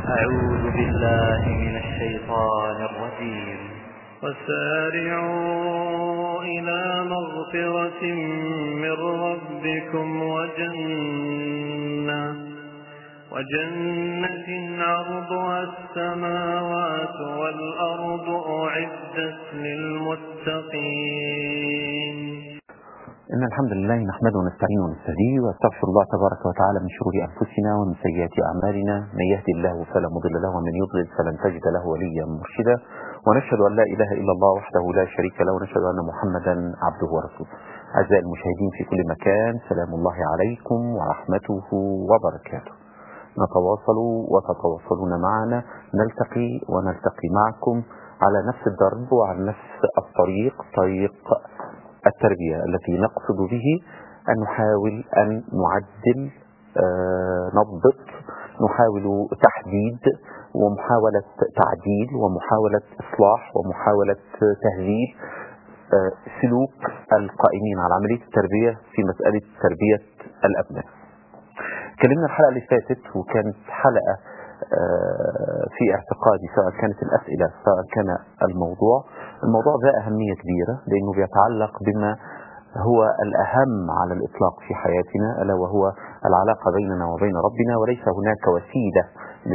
أعوذ بالله من الشيطان الرجيم وسارعوا إلى مغفرة من ربكم وجنة وجنة عرضها السماوات والأرض أعدت للمتقين إن الحمد لله نحمده ونستعينه ونستهديه واستغفر الله تبارك وتعالى من شرور أنفسنا ومن سيئات أعمالنا من يهدي الله فلا مضل له ومن يضلل فلن تجد له وليا مرشدا ونشهد أن لا إله إلا الله وحده لا شريك له ونشهد أن محمدا عبده ورسوله أعزائي المشاهدين في كل مكان سلام الله عليكم ورحمته وبركاته نتواصل وتتواصلون معنا نلتقي ونلتقي معكم على نفس الدرب وعلى نفس الطريق طريق التربية التي نقصد به أن نحاول أن نعدل آه، نضبط نحاول تحديد ومحاولة تعديل ومحاولة إصلاح ومحاولة تهذيب آه، سلوك القائمين على عملية التربية في مسألة تربية الأبناء اتكلمنا الحلقة اللي فاتت وكانت حلقة آه، في اعتقادي سواء كانت الأسئلة سواء كان الموضوع الموضوع ذا أهمية كبيرة لأنه بيتعلق بما هو الأهم على الإطلاق في حياتنا ألا وهو العلاقة بيننا وبين ربنا وليس هناك وسيلة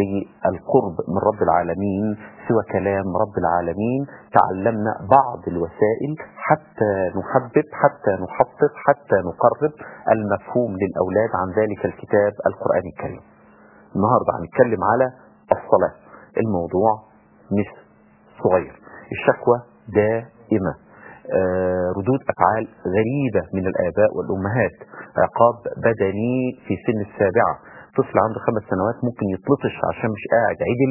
للقرب من رب العالمين سوى كلام رب العالمين تعلمنا بعض الوسائل حتى نحبب حتى نحقق حتى نقرب المفهوم للأولاد عن ذلك الكتاب القرآن الكريم النهاردة هنتكلم على الصلاة الموضوع مش صغير الشكوى دائمة آه، ردود أفعال غريبة من الآباء والأمهات عقاب بدني في سن السابعة طفل عنده خمس سنوات ممكن يتلطش عشان مش قاعد عدل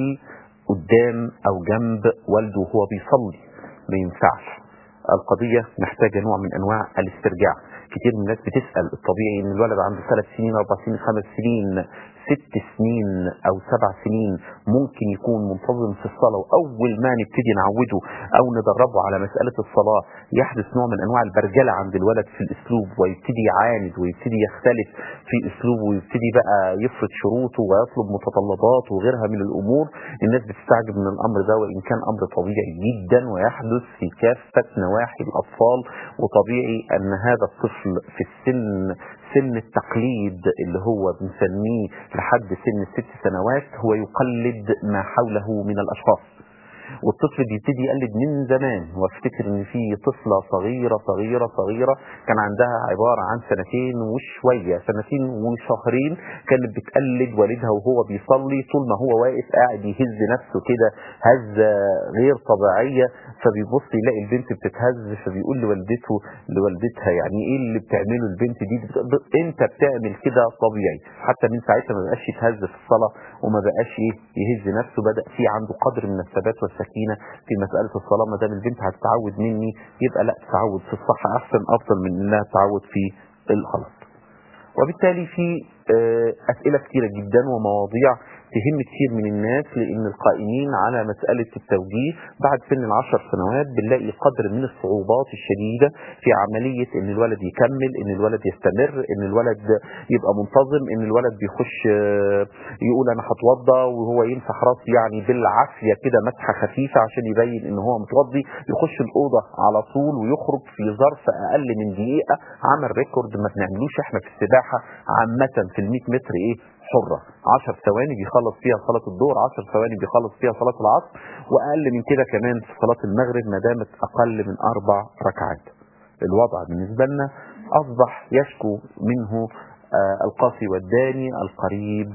قدام أو جنب والده وهو بيصلي ما ينفعش القضية محتاجة نوع من أنواع الاسترجاع كتير من الناس بتسأل الطبيعي ان الولد عنده ثلاث سنين اربع سنين خمس سنين ست سنين او سبع سنين ممكن يكون منتظم في الصلاة واول ما نبتدي نعوده او ندربه على مسألة الصلاة يحدث نوع من انواع البرجلة عند الولد في الاسلوب ويبتدي يعاند ويبتدي يختلف في اسلوبه ويبتدي بقى يفرض شروطه ويطلب متطلبات وغيرها من الامور الناس بتستعجب من الامر ده وان كان امر طبيعي جدا ويحدث في كافة نواحي الاطفال وطبيعي ان هذا الطفل في السن سن التقليد اللي هو بنسميه لحد سن الست سنوات هو يقلد ما حوله من الاشخاص والطفل بيبتدي يقلد من زمان وافتكر ان في طفله صغيره صغيره صغيره كان عندها عباره عن سنتين وشويه سنتين وشهرين كانت بتقلد والدها وهو بيصلي طول ما هو واقف قاعد يهز نفسه كده هزه غير طبيعيه فبيبص يلاقي البنت بتتهز فبيقول لوالدته لوالدتها يعني ايه اللي بتعمله البنت دي بت- انت بتعمل كده طبيعي حتى من ساعتها ما بقاش يتهز في الصلاه وما بقاش ايه يهز نفسه بدا في عنده قدر من الثبات والسكينه في مساله الصلاه ما دام البنت هتتعود مني يبقى لا تتعود في الصح احسن افضل من انها تتعود في الغلط وبالتالي في آه، أسئلة كثيرة جدا ومواضيع تهم كثير من الناس لأن القائمين على مسألة التوجيه بعد سن العشر سنوات بنلاقي قدر من الصعوبات الشديدة في عملية أن الولد يكمل أن الولد يستمر أن الولد يبقى منتظم أن الولد بيخش آه، يقول أنا هتوضى وهو يمسح راسه يعني بالعافية كده مسحة خفيفة عشان يبين أن هو متوضي يخش الأوضة على طول ويخرج في ظرف أقل من دقيقة عمل ريكورد ما بنعملوش احنا في السباحة عامة في ال 100 متر ايه حرة 10 ثواني بيخلص فيها صلاة الظهر 10 ثواني بيخلص فيها صلاة العصر وأقل من كده كمان في صلاة المغرب ما دامت أقل من أربع ركعات الوضع بالنسبة لنا أصبح يشكو منه آه، القاسي والداني القريب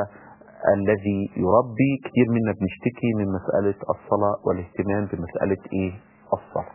والذي يربي كتير منا بنشتكي من مسألة الصلاة والاهتمام بمسألة إيه الصلاة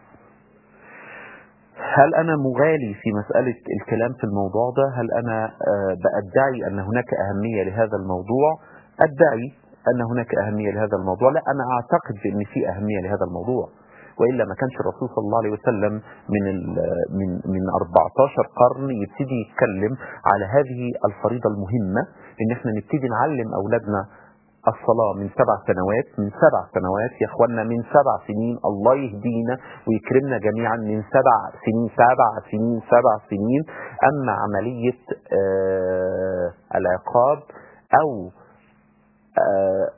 هل أنا مغالي في مسألة الكلام في الموضوع ده هل أنا آه، بأدعي أن هناك أهمية لهذا الموضوع أدعي أن هناك أهمية لهذا الموضوع لا أنا أعتقد بأن في أهمية لهذا الموضوع والا ما كانش الرسول صلى الله عليه وسلم من ال- من من 14 قرن يبتدي يتكلم على هذه الفريضه المهمه ان احنا نبتدي نعلم اولادنا الصلاة من سبع سنوات من سبع سنوات يا اخوانا من سبع سنين الله يهدينا ويكرمنا جميعا من سبع سنين سبع سنين سبع سنين اما عملية آه العقاب او آه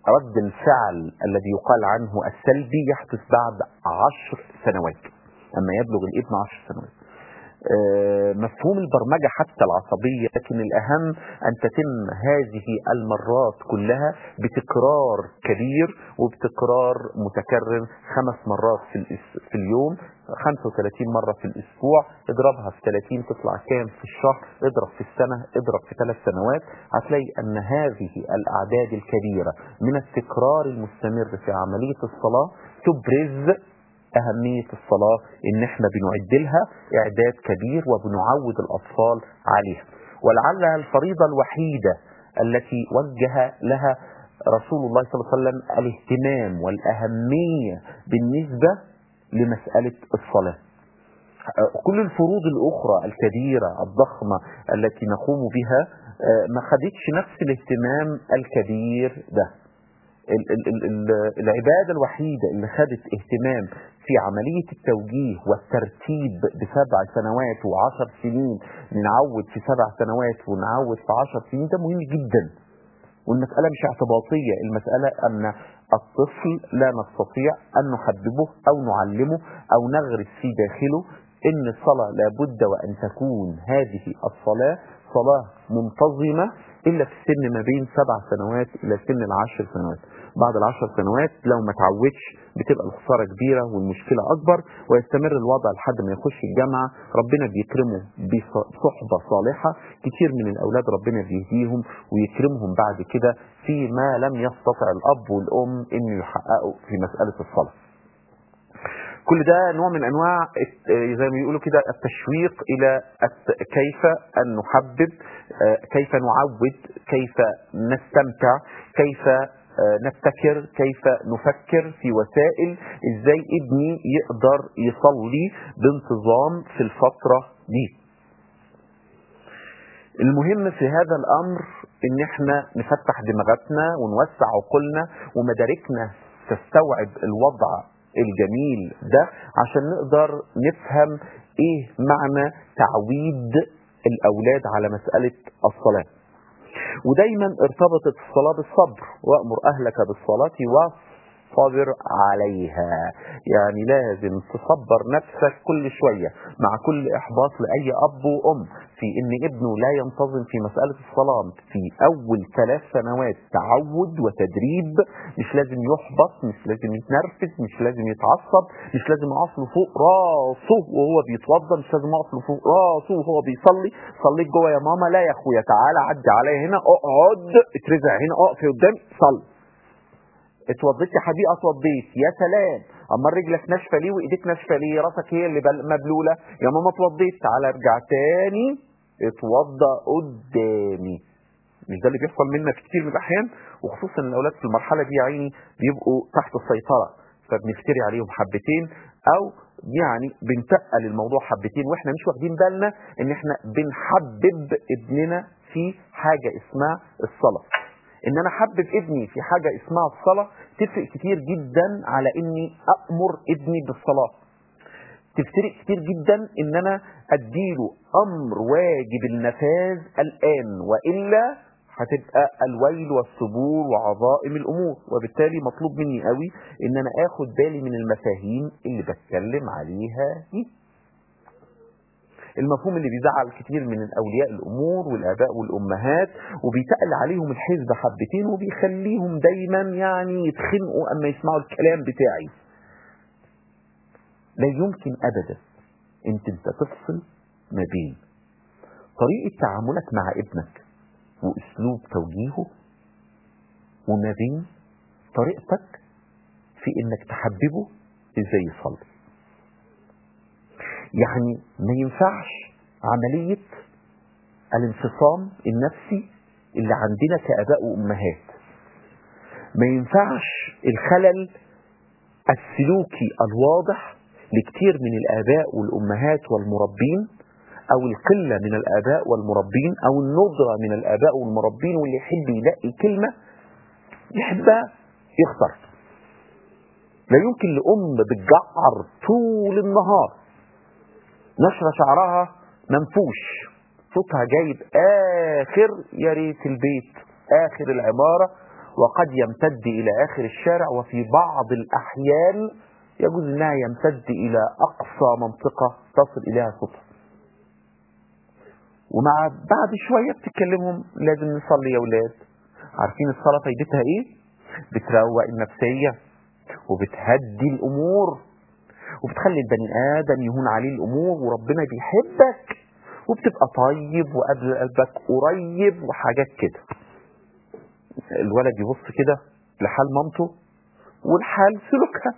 رد الفعل الذي يقال عنه السلبي يحدث بعد عشر سنوات أما يبلغ الابن عشر سنوات آه، مفهوم البرمجة حتى العصبية لكن الأهم أن تتم هذه المرات كلها بتكرار كبير وبتكرار متكرر خمس مرات في, الأس- في اليوم 35 مرة في الأسبوع اضربها في 30 تطلع كام في الشهر اضرب في السنة اضرب في ثلاث سنوات هتلاقي أن هذه الأعداد الكبيرة من التكرار المستمر في عملية الصلاة تبرز أهمية الصلاة إن إحنا بنعد لها إعداد كبير وبنعود الأطفال عليها ولعلها الفريضة الوحيدة التي وجه لها رسول الله صلى الله عليه وسلم الاهتمام والأهمية بالنسبة لمسألة الصلاة كل الفروض الأخرى الكبيرة الضخمة التي نقوم بها آه، ما خدتش نفس الاهتمام الكبير ده ال- ال- ال- ال- العبادة الوحيدة اللي خدت اهتمام في عملية التوجيه والترتيب بسبع سنوات وعشر سنين نعود في سبع سنوات ونعود في عشر سنين ده مهم جدا والمسألة مش اعتباطية المسألة أن الطفل لا نستطيع أن نحببه أو نعلمه أو نغرس في داخله إن الصلاة لابد وأن تكون هذه الصلاة صلاة منتظمة إلا في السن ما بين سبع سنوات إلى سن العشر سنوات بعد العشر سنوات لو ما تعودش بتبقى الخسارة كبيرة والمشكلة أكبر ويستمر الوضع لحد ما يخش الجامعة ربنا بيكرمه بصحبة صالحة كتير من الأولاد ربنا بيهديهم ويكرمهم بعد كده فيما لم يستطع الأب والأم إن يحققوا في مسألة الصلاة كل ده نوع من انواع الت- زي ما بيقولوا كده التشويق الى الت- كيف ان نحبب آه، كيف نعود كيف نستمتع كيف آه، نبتكر كيف نفكر في وسائل ازاي ابني يقدر يصلي بانتظام في الفترة دي المهم في هذا الامر ان احنا نفتح دماغاتنا ونوسع عقولنا ومداركنا تستوعب الوضع الجميل ده عشان نقدر نفهم ايه معنى تعويد الاولاد على مسألة الصلاة ودايما ارتبطت الصلاة بالصبر وامر اهلك بالصلاة واصبر عليها يعني لازم تصبر نفسك كل شوية مع كل احباط لاي اب وام في ان ابنه لا ينتظم في مسألة الصلاة في اول ثلاث سنوات تعود وتدريب مش لازم يحبط مش لازم يتنرفز مش لازم يتعصب مش لازم اقف له فوق راسه وهو بيتوضى مش لازم اقف له فوق راسه وهو بيصلي صليت جوه يا ماما لا يا اخويا تعالى عدي عليا هنا اقعد اترزع هنا اقف قدام صلي اتوضيت يا حبيبي اتوضيت يا سلام اما رجلك ناشفه ليه وايديك ناشفه ليه راسك هي اللي بل- مبلوله يا ماما اتوضيت تعالى ارجع تاني اتوضى قدامي مش ده اللي بيحصل منا في كتير من الاحيان وخصوصا الاولاد في المرحله دي يا عيني بيبقوا تحت السيطره فبنفتري عليهم حبتين او يعني بنتقل الموضوع حبتين واحنا مش واخدين بالنا ان احنا بنحبب ابننا في حاجه اسمها الصلاه ان انا احبب ابني في حاجه اسمها الصلاه تفرق كتير جدا على اني امر ابني بالصلاه تفترق كتير جدا ان انا اديله امر واجب النفاذ الان والا هتبقى الويل والثبور وعظائم الامور وبالتالي مطلوب مني قوي ان انا اخد بالي من المفاهيم اللي بتكلم عليها دي المفهوم اللي بيزعل كتير من اولياء الامور والاباء والامهات وبيتقل عليهم الحزب حبتين وبيخليهم دايما يعني يتخنقوا اما يسمعوا الكلام بتاعي لا يمكن ابدا انت انت تفصل ما بين طريقة تعاملك مع ابنك واسلوب توجيهه وما بين طريقتك في انك تحببه ازاي يصلي يعني ما ينفعش عملية الانفصام النفسي اللي عندنا كآباء وأمهات ما ينفعش الخلل السلوكي الواضح لكتير من الآباء والأمهات والمربين أو القلة من الآباء والمربين أو الندرة من الآباء والمربين واللي يحب يلاقي كلمة يحبها يخسر لا يمكن لأم بتجعر طول النهار نشرة شعرها منفوش صوتها جايب آخر يا ريت البيت آخر العمارة وقد يمتد إلى آخر الشارع وفي بعض الأحيان يجوز أنها يمتد إلى أقصى منطقة تصل إليها صوتها ومع بعد شوية بتتكلمهم لازم نصلي يا ولاد عارفين الصلاة فايدتها ايه بتروق النفسية وبتهدي الامور وبتخلي البني ادم يهون عليه الامور وربنا بيحبك وبتبقى طيب وقبل قلبك قريب وحاجات كده الولد يبص كده لحال مامته والحال سلوكها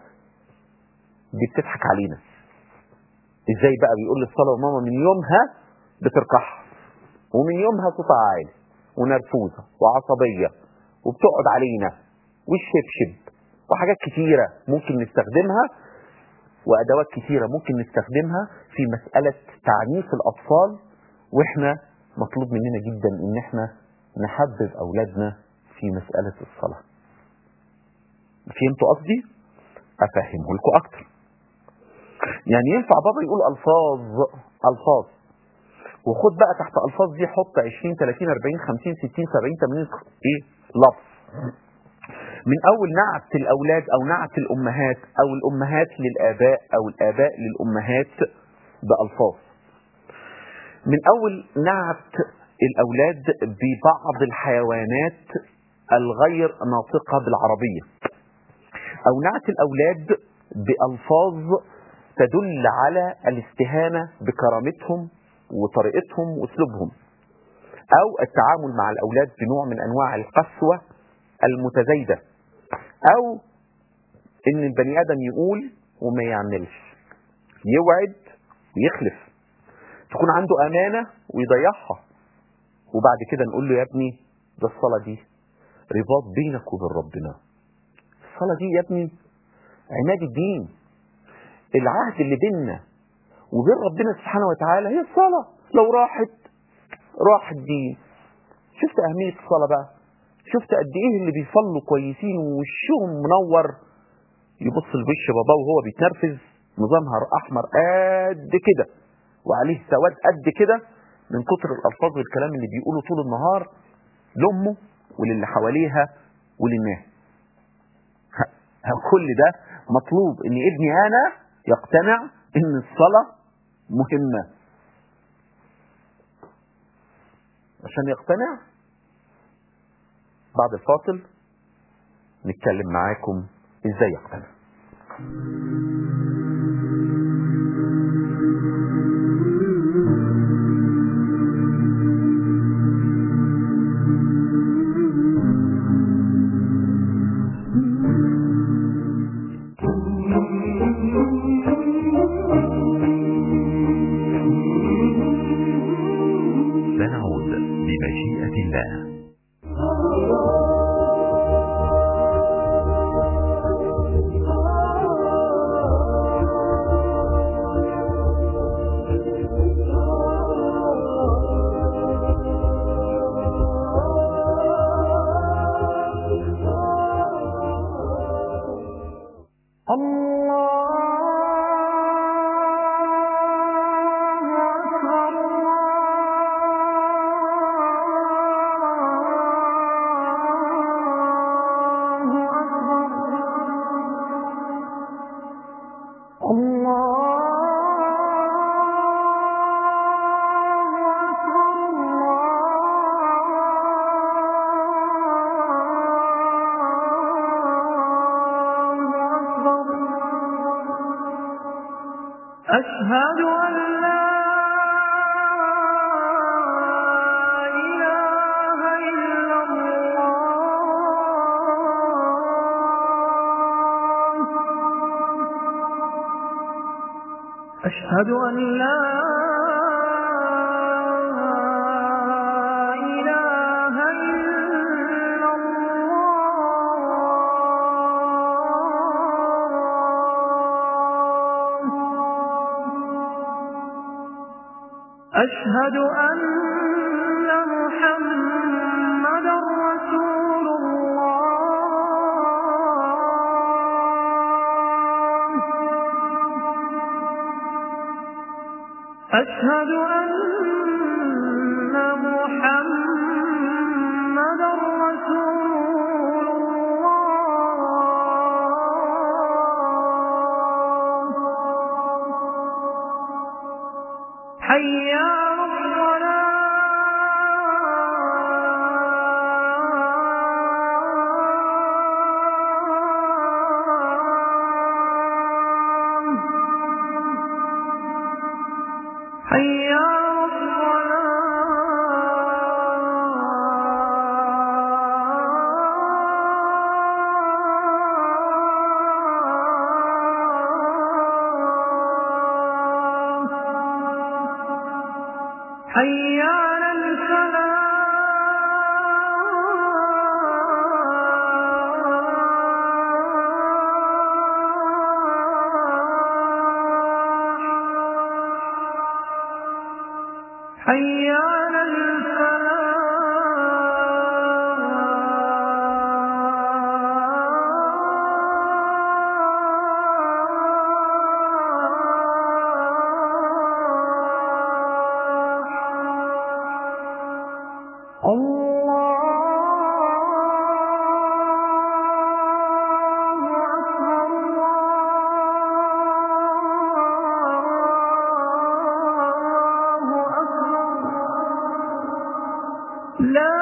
دي بتضحك علينا ازاي بقى بيقول للصلاة ماما من يومها بتركحها ومن يومها صوتها عالي ونرفوزة وعصبية وبتقعد علينا والشبشب وحاجات كتيرة ممكن نستخدمها وأدوات كتيرة ممكن نستخدمها في مسألة تعنيف الأطفال وإحنا مطلوب مننا جدا إن إحنا نحبب أولادنا في مسألة الصلاة فهمتوا قصدي؟ أفهمه لكم أكتر يعني ينفع بابا يقول ألفاظ ألفاظ وخد بقى تحت الفاظ دي حط 20 30 40 50 60 70 80 ايه لفظ من اول نعت الاولاد او نعت الامهات او الامهات للاباء او الاباء للامهات بالفاظ من اول نعت الاولاد ببعض الحيوانات الغير ناطقه بالعربيه او نعت الاولاد بالفاظ تدل على الاستهانه بكرامتهم وطريقتهم واسلوبهم او التعامل مع الاولاد بنوع من انواع القسوه المتزايده او ان البني ادم يقول وما يعملش يوعد ويخلف تكون عنده امانه ويضيعها وبعد كده نقول له يا ابني ده الصلاه دي رباط بينك وبين ربنا الصلاه دي يا ابني عماد الدين العهد اللي بيننا وبين ربنا سبحانه وتعالى هي الصلاة لو راحت راح الدين شفت أهمية الصلاة بقى شفت قد إيه اللي بيصلوا كويسين ووشهم منور يبص لوش باباه وهو بيتنرفز نظامها أحمر قد كده وعليه سواد قد كده من كتر الألفاظ والكلام اللي بيقوله طول النهار لأمه وللي حواليها وللناس كل ده مطلوب ان ابني انا يقتنع ان الصلاة مهمة عشان يقتنع بعد الفاصل نتكلم معاكم ازاي يقتنع سنعود بمشيئة الله أشهد أن لا إله إلا الله أشهد أن لا إله إلا الله أشهد أن محمدا رسول الله أشهد أن محمدا رسول حي على الفلاح حي على الفلاح الله أكبر الله أكبر لا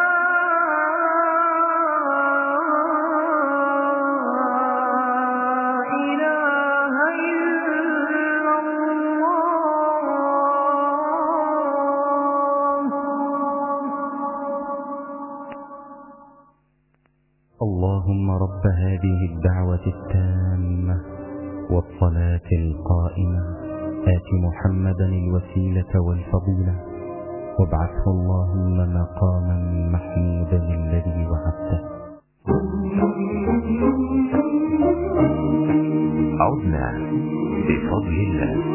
إله إلا الله اللهم رب هذه الدعوة التامة والصلاة القائمة آت محمدا الوسيلة والفضيلة وابعثه اللهم مقاما محمودا الذي وعدته عدنا بفضل الله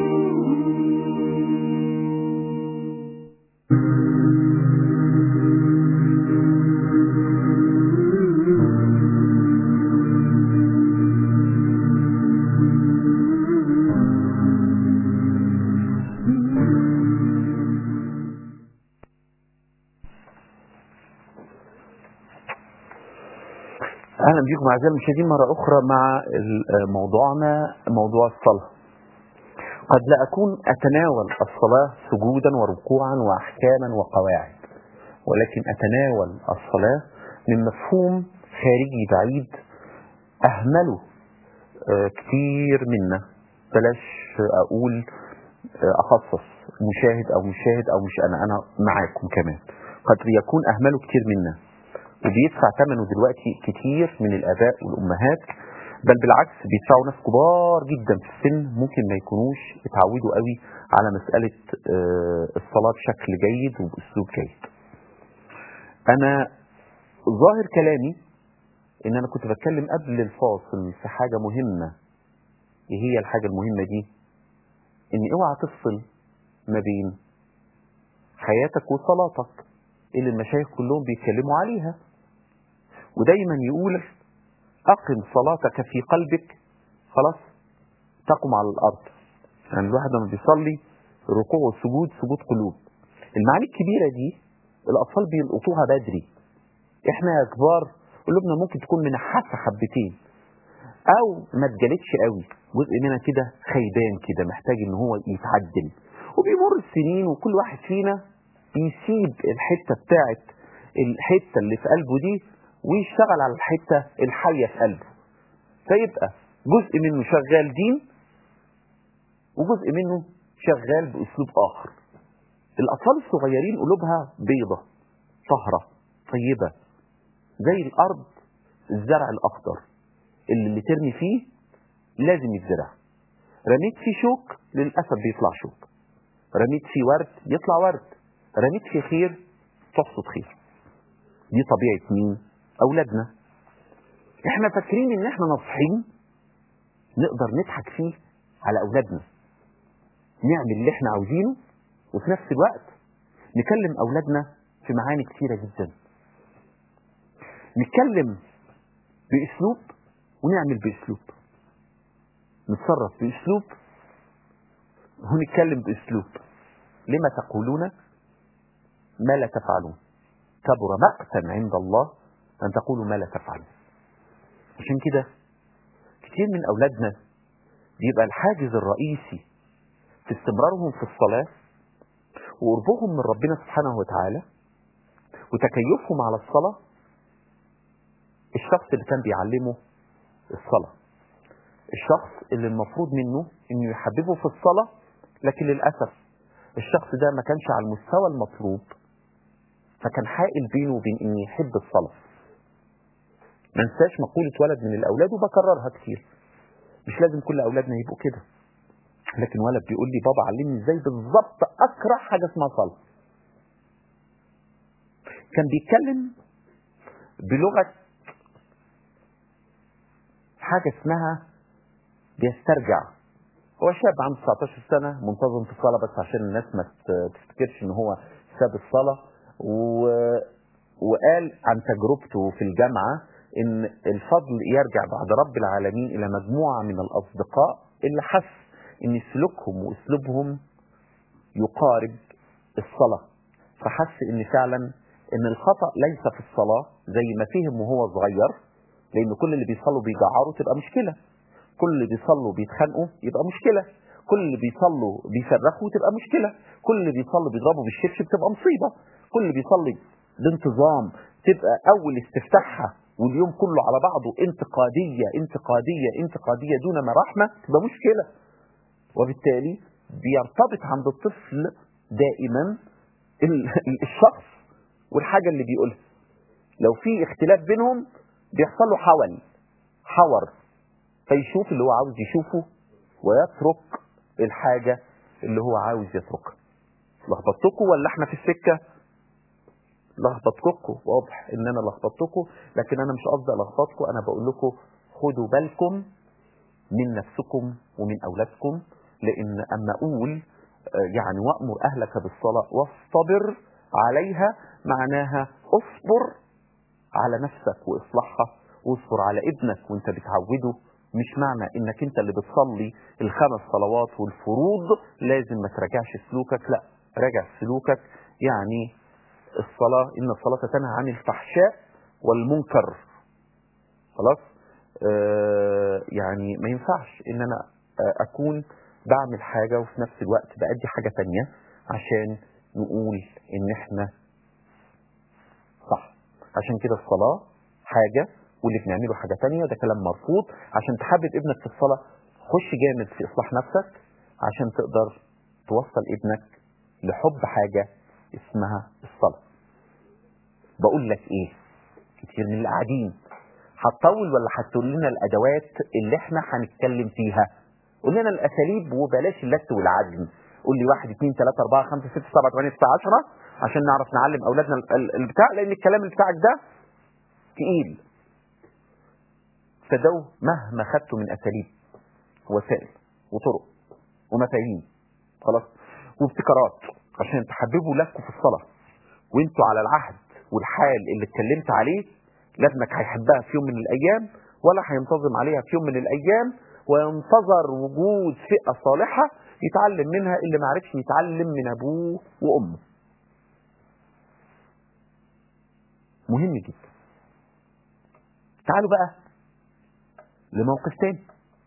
اهلا بكم اعزائي المشاهدين مره اخرى مع ال- موضوعنا موضوع الصلاه. قد لا اكون اتناول الصلاه سجودا وركوعا واحكاما وقواعد ولكن اتناول الصلاه من مفهوم خارجي بعيد اهمله آه، كتير منا بلاش اقول آه، اخصص مشاهد او مشاهد او مش انا انا معاكم كمان قد يكون اهمله كتير منا وبيدفع ثمنه دلوقتي كتير من الاباء والامهات بل بالعكس بيدفعوا ناس كبار جدا في السن ممكن ما يكونوش اتعودوا قوي على مساله آه، الصلاه بشكل جيد وباسلوب جيد. انا ظاهر كلامي ان انا كنت بتكلم قبل الفاصل في حاجه مهمه ايه هي الحاجه المهمه دي؟ ان اوعى تفصل ما بين حياتك وصلاتك اللي المشايخ كلهم بيتكلموا عليها ودايما يقول أقم صلاتك في قلبك خلاص تقم على الأرض يعني الواحد لما بيصلي ركوع وسجود سجود قلوب المعاني الكبيرة دي الأطفال بيلقطوها بدري احنا يا كبار قلوبنا ممكن تكون منحاسة حبتين أو ما اتجلتش قوي جزء منها كده خيبان كده محتاج إن هو يتعدل وبيمر السنين وكل واحد فينا بيسيب الحتة بتاعت الحتة اللي في قلبه دي ويشتغل على الحتة الحية في قلبه فيبقى جزء منه شغال دين وجزء منه شغال بأسلوب آخر الأطفال الصغيرين قلوبها بيضة طهرة طيبة زي الأرض الزرع الأخضر اللي اللي ترمي فيه لازم يتزرع رميت فيه شوك للأسف بيطلع شوك رميت فيه ورد يطلع ورد رميت فيه خير تحصد خير دي طبيعة مين أولادنا احنا فاكرين ان احنا ناصحين نقدر نضحك فيه على أولادنا نعمل اللي احنا عاوزينه وفي نفس الوقت نكلم أولادنا في معاني كتيرة جدا نتكلم بأسلوب ونعمل بأسلوب نتصرف بأسلوب ونتكلم بأسلوب لما تقولون ما لا تفعلون كبر مقتا عند الله أن تقولوا ما لا تفعلون عشان كده كتير من أولادنا بيبقى الحاجز الرئيسي في استمرارهم في الصلاة وقربهم من ربنا سبحانه وتعالى وتكيفهم على الصلاة الشخص اللي كان بيعلمه الصلاة الشخص اللي المفروض منه انه يحببه في الصلاة لكن للأسف الشخص ده ما كانش على المستوى المطلوب فكان حائل بينه وبين انه يحب الصلاة ما انساش مقولة ولد من الأولاد وبكررها كتير مش لازم كل أولادنا يبقوا كده لكن ولد بيقول لي بابا علمني ازاي بالظبط أكره حاجة اسمها صلاة كان بيتكلم بلغة حاجة اسمها بيسترجع هو شاب عنده 19 سنة منتظم في الصلاة بس عشان الناس ما ت- تفتكرش ان هو ساب الصلاة و... وقال عن تجربته في الجامعة ان الفضل يرجع بعد رب العالمين الى مجموعة من الاصدقاء اللي حس ان سلوكهم واسلوبهم يقارب الصلاة فحس ان فعلا ان الخطأ ليس في الصلاة زي ما فهم وهو صغير لان كل اللي بيصلوا بيجعروا تبقى مشكلة كل اللي بيصلوا بيتخانقوا يبقى مشكلة كل اللي بيصلوا بيصرخوا تبقى مشكلة كل اللي بيصلوا بيضربوا بالشبشب تبقى مصيبة كل اللي بيصلي بانتظام تبقى اول استفتاحها واليوم كله على بعضه انتقادية انتقادية انتقادية دون مرحمة تبقى مشكلة وبالتالي بيرتبط عند الطفل دائما ال- ال- الشخص والحاجة اللي بيقولها لو في اختلاف بينهم بيحصل له حول حور فيشوف اللي هو عاوز يشوفه ويترك الحاجة اللي هو عاوز يتركها لخبطتكم ولا احنا في السكة لخبطتكم واضح ان انا لخبطتكم لكن انا مش قصدي الخبطكم انا بقول لكم خدوا بالكم من نفسكم ومن اولادكم لان اما اقول آه، يعني وامر اهلك بالصلاه واصطبر عليها معناها اصبر على نفسك واصلاحها واصبر على ابنك وانت بتعوده مش معنى انك انت اللي بتصلي الخمس صلوات والفروض لازم ما تراجعش سلوكك لا راجع سلوكك يعني الصلاة إن الصلاة تنهى عن الفحشاء والمنكر خلاص آه يعني ما ينفعش إن أنا آه أكون بعمل حاجة وفي نفس الوقت بأدي حاجة تانية عشان نقول إن إحنا صح عشان كده الصلاة حاجة واللي بنعمله حاجة تانية ده كلام مرفوض عشان تحبب ابنك في الصلاة خش جامد في إصلاح نفسك عشان تقدر توصل ابنك لحب حاجة اسمها الصلاة بقول لك ايه كتير من اللي قاعدين هتطول ولا هتقول لنا الادوات اللي احنا هنتكلم فيها قول لنا الاساليب وبلاش اللت والعجن قول لي واحد اثنين ثلاثة أربعة خمسة ستة سبعة ثمانية تسعة عشرة عشان نعرف نعلم أولادنا ال- ال- البتاع لأن الكلام اللي بتاعك ده تقيل صدقوا مهما خدتوا من أساليب وسائل وطرق ومفاهيم خلاص وابتكارات عشان تحببوا ولادكم في الصلاة وانتوا على العهد والحال اللي اتكلمت عليه لا ابنك هيحبها في يوم من الايام ولا هينتظم عليها في يوم من الايام وينتظر وجود فئة صالحة يتعلم منها اللي ما عرفش يتعلم من ابوه وامه مهم جدا تعالوا بقى لموقف تاني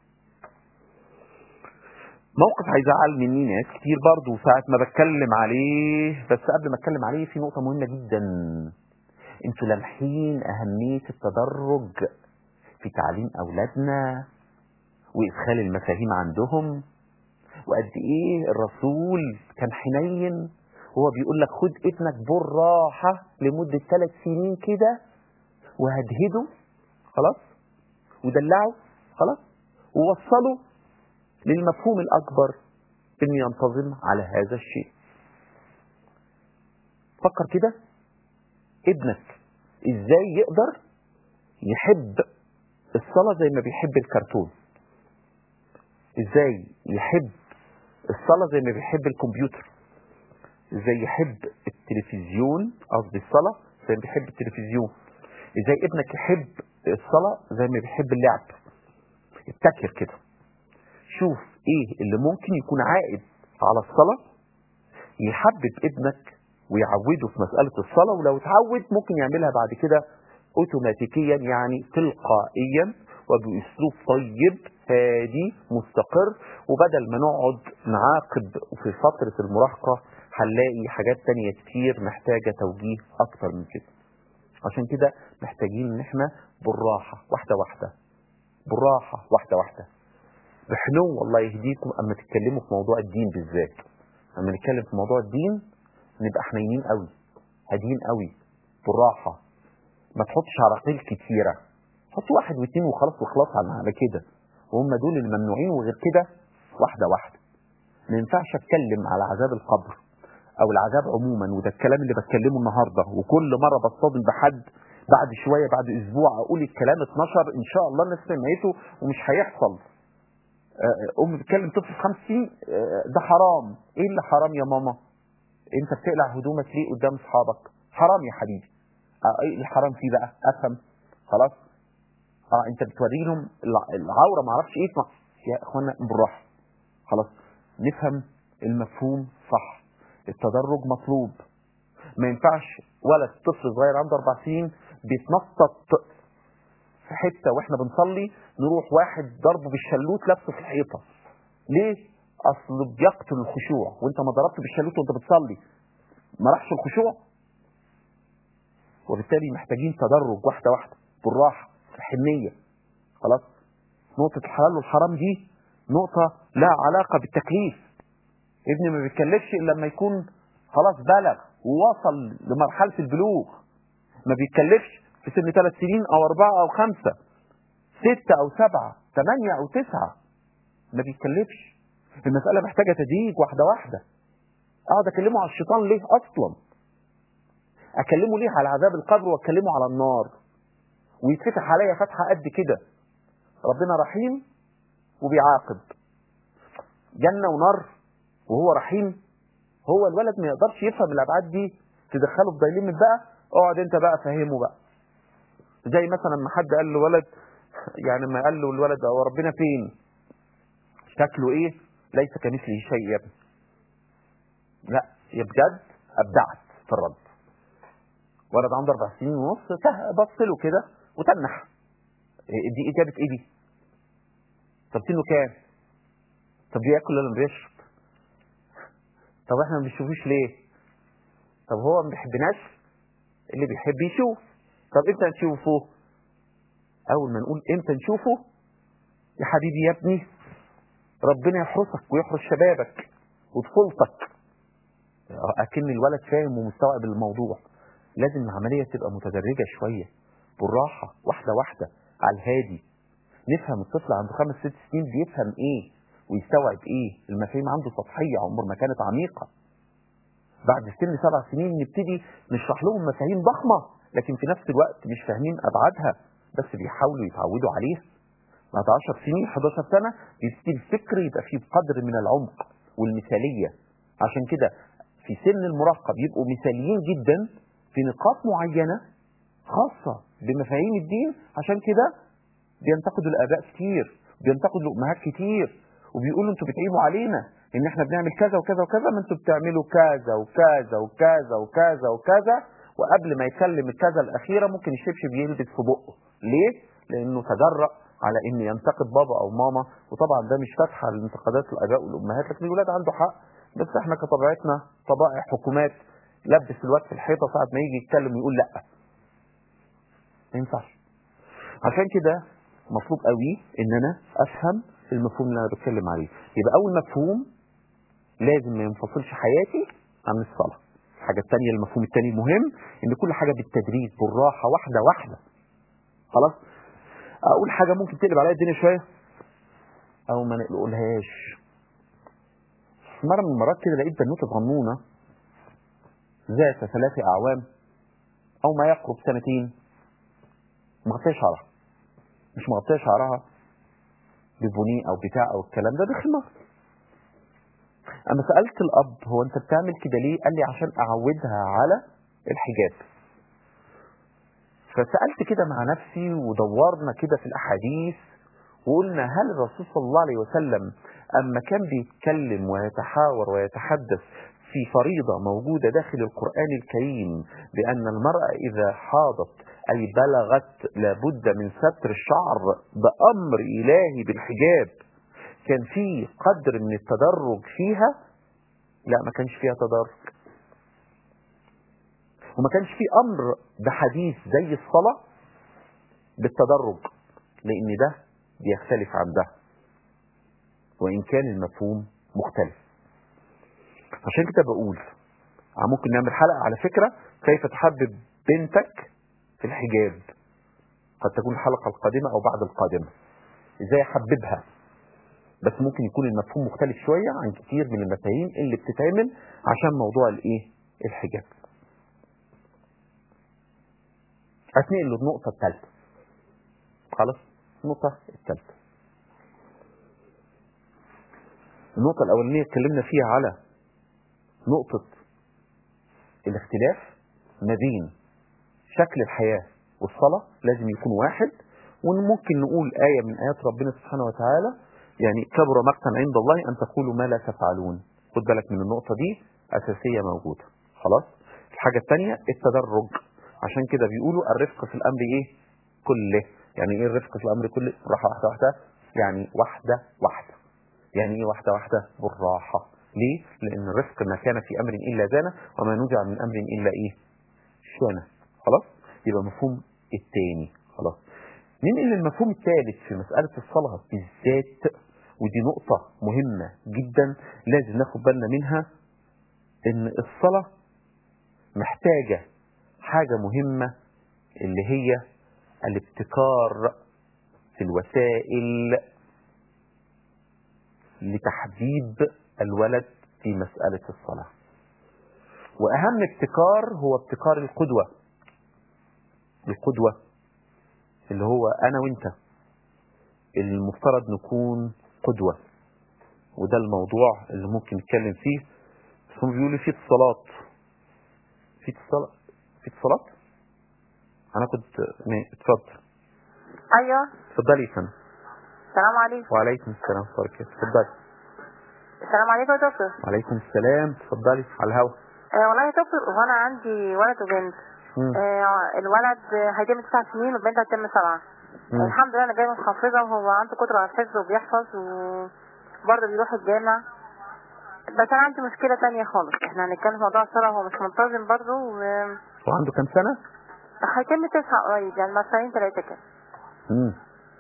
موقف هيزعل مني ناس كتير برضو ساعة ما بتكلم عليه بس قبل ما اتكلم عليه في نقطة مهمة جدا انتوا لامحين اهمية التدرج في تعليم اولادنا وادخال المفاهيم عندهم وقد ايه الرسول كان حنين وهو بيقول لك خد ابنك بالراحة لمدة ثلاث سنين كده وهدهده خلاص ودلعه خلاص ووصله للمفهوم الأكبر إنه ينتظم على هذا الشيء فكر كده ابنك إزاي يقدر يحب الصلاة زي ما بيحب الكرتون إزاي يحب الصلاة زي ما بيحب الكمبيوتر إزاي يحب التلفزيون قصدي الصلاة زي ما بيحب التلفزيون إزاي ابنك يحب الصلاة زي ما بيحب اللعب ابتكر كده شوف ايه اللي ممكن يكون عائد على الصلاة يحبب ابنك ويعوده في مسألة الصلاة ولو اتعود ممكن يعملها بعد كده اوتوماتيكيا يعني تلقائيا وباسلوب طيب هادي مستقر وبدل ما نقعد نعاقب في فترة المراهقة هنلاقي حاجات تانية كتير محتاجة توجيه اكتر من كده عشان كده محتاجين ان احنا بالراحة واحدة واحدة بالراحة واحدة واحدة بحنو الله يهديكم اما تتكلموا في موضوع الدين بالذات اما نتكلم في موضوع الدين نبقى حنينين قوي هاديين قوي بالراحه ما تحطش عراقيل كتيره حط واحد واثنين وخلاص وخلاص على على كده وهم دول الممنوعين وغير كده واحده واحده ما ينفعش اتكلم على عذاب القبر او العذاب عموما وده الكلام اللي بتكلمه النهارده وكل مره بصطدم بحد بعد شويه بعد اسبوع اقول الكلام اتنشر ان شاء الله الناس سمعته ومش هيحصل آه، ام بتكلم طفل خمس سنين آه، ده حرام ايه اللي حرام يا ماما انت بتقلع هدومك ليه قدام اصحابك حرام يا حبيبي اه ايه الحرام فيه بقى افهم خلاص اه انت بتوري لهم الع- العوره ما اعرفش ايه اسمع يا اخوانا بالراحه خلاص نفهم المفهوم صح التدرج مطلوب ما ينفعش ولد طفل صغير عنده اربع سنين بيتنطط في حته واحنا بنصلي نروح واحد ضربه بالشلوت لابسه في الحيطه ليه؟ اصل بيقتل الخشوع وانت ما ضربته بالشلوت وانت بتصلي ما راحش الخشوع وبالتالي محتاجين تدرج واحده واحده بالراحه في حنيه خلاص نقطه الحلال والحرام دي نقطه لها علاقه بالتكليف ابني ما بيتكلفش الا لما يكون خلاص بلغ ووصل لمرحله البلوغ ما بيتكلفش في سن ثلاث سنين او اربعه او خمسه ستة او سبعة ثمانية او تسعة ما بيتكلفش المسألة محتاجة تدريج واحدة واحدة اقعد اكلمه على الشيطان ليه اصلا اكلمه ليه على عذاب القبر واكلمه على النار ويتفتح عليا فتحة قد كده ربنا رحيم وبيعاقب جنة ونار وهو رحيم هو الولد ما يقدرش يفهم الابعاد دي تدخله في دايليمت بقى اقعد انت بقى فهمه بقى زي مثلا ما حد قال له ولد يعني ما قال له الولد هو ربنا فين شكله ايه ليس كمثله شيء يا ابني لا يا بجد ابدعت في الرد ولد عنده اربع سنين ونص ته- بص له كده وتنح إيه دي اجابه ايه دي طب سنه كام طب بياكل ولا ما بيشرب طب احنا ما بنشوفوش ليه طب هو ما بيحبناش اللي بيحب يشوف طب امتى نشوفه اول ما نقول امتى نشوفه يا حبيبي يا ابني ربنا يحرسك ويحرس شبابك وطفولتك اكن الولد فاهم ومستوعب الموضوع لازم العمليه تبقى متدرجه شويه بالراحه واحده واحده على الهادي نفهم الطفل عنده خمس ست سنين بيفهم ايه ويستوعب ايه المفاهيم عنده سطحيه عمر ما كانت عميقه بعد سن سبع سنين نبتدي نشرح لهم مفاهيم ضخمه لكن في نفس الوقت مش فاهمين ابعادها بس بيحاولوا يتعودوا عليها بعد 10 سنين 11 سنه بيبتدي الفكر يبقى فيه قدر من العمق والمثاليه عشان كده في سن المراهقه بيبقوا مثاليين جدا في نقاط معينه خاصه بمفاهيم الدين عشان كده بينتقدوا الاباء كتير بينتقدوا الامهات كتير وبيقولوا انتوا بتعيبوا علينا ان احنا بنعمل كذا وكذا وكذا ما انتوا بتعملوا كذا وكذا وكذا وكذا وكذا وقبل ما يكلم الكذا الاخيره ممكن الشبشب يلبس في بقه ليه لانه تجرأ على ان ينتقد بابا او ماما وطبعا ده مش فاتحه لانتقادات الاباء والامهات لكن الولاد عنده حق بس احنا كطبيعتنا طبائع حكومات لبس الواد في الحيطه ساعه ما يجي يتكلم ويقول لا ما ينفعش عشان كده مطلوب قوي ان انا افهم المفهوم اللي انا بتكلم عليه يبقى اول مفهوم لازم ما ينفصلش حياتي عن الصلاه الحاجه الثانيه المفهوم الثاني المهم ان كل حاجه بالتدريج بالراحه واحده واحده خلاص اقول حاجه ممكن تقلب عليا الدنيا شويه او ما نقولهاش مره من المرات كده لقيت بنوته صغنونه ذات ثلاث اعوام او ما يقرب سنتين مغطيه شعرها مش مغطيه شعرها ببني او بتاع او الكلام ده بخمار اما سالت الاب هو انت بتعمل كده ليه قال لي عشان اعودها على الحجاب فسالت كده مع نفسي ودورنا كده في الاحاديث وقلنا هل الرسول صلى الله عليه وسلم اما كان بيتكلم ويتحاور ويتحدث في فريضة موجودة داخل القرآن الكريم بأن المرأة إذا حاضت أي بلغت لابد من ستر الشعر بأمر إلهي بالحجاب كان في قدر من التدرج فيها لا ما كانش فيها تدرج وما كانش في أمر بحديث زي الصلاة بالتدرج لأن ده بيختلف عن ده وإن كان المفهوم مختلف عشان كده بقول ممكن نعمل حلقة على فكرة كيف تحبب بنتك في الحجاب قد تكون الحلقة القادمة أو بعد القادمة إزاي أحببها بس ممكن يكون المفهوم مختلف شويه عن كتير من المفاهيم اللي بتتعمل عشان موضوع الايه الحجاب هتنقل للنقطه الثالثه خلاص النقطه الثالثه النقطه الاولانيه اتكلمنا فيها على نقطه الاختلاف ما بين شكل الحياة والصلاة لازم يكون واحد وممكن نقول آية من آيات ربنا سبحانه وتعالى يعني كبر مقتا عند الله أن تقولوا ما لا تفعلون خد بالك من النقطة دي أساسية موجودة خلاص الحاجة الثانية التدرج عشان كده بيقولوا الرفق في الأمر إيه كله يعني إيه الرفق في الأمر كله راحة واحدة واحدة يعني واحدة واحدة يعني ايه واحدة واحدة بالراحة ليه؟ لأن الرفق ما كان في أمر إلا زانه وما نزع من أمر إلا إيه؟ شانه خلاص؟ يبقى مفهوم التاني خلاص ننقل للمفهوم الثالث في مسألة الصلاة بالذات ودي نقطة مهمة جدا لازم ناخد بالنا منها إن الصلاة محتاجة حاجة مهمة اللي هي الابتكار في الوسائل لتحبيب الولد في مسألة الصلاة وأهم ابتكار هو ابتكار القدوة القدوة اللي هو أنا وأنت المفترض نكون قدوة وده الموضوع اللي ممكن نتكلم فيه بس هم بيقولوا في اتصالات في اتصالات في اتصالات أنا كنت ما- اتفضل ايوه اتفضلي يا فندم السلام عليكم وعليكم السلام ورحمة الله وبركاته اتفضلي السلام عليكم يا دكتور وعليكم السلام اتفضلي على الهوا آه والله يا دكتور هو انا عندي ولد وبنت مم. آه الولد هيتم تسع سنين والبنت هتتم سبعة مم. الحمد لله انا جاي محفظه وهو عنده قدره على الحفظ وبيحفظ وبرضه بيروح الجامع بس انا عندي مشكله تانية خالص احنا هنتكلم في موضوع الصلاه هو مش منتظم برضه و- وعنده كام سنة؟ هيتم تسعة قريب يعني مساعين ثلاثة كده مم.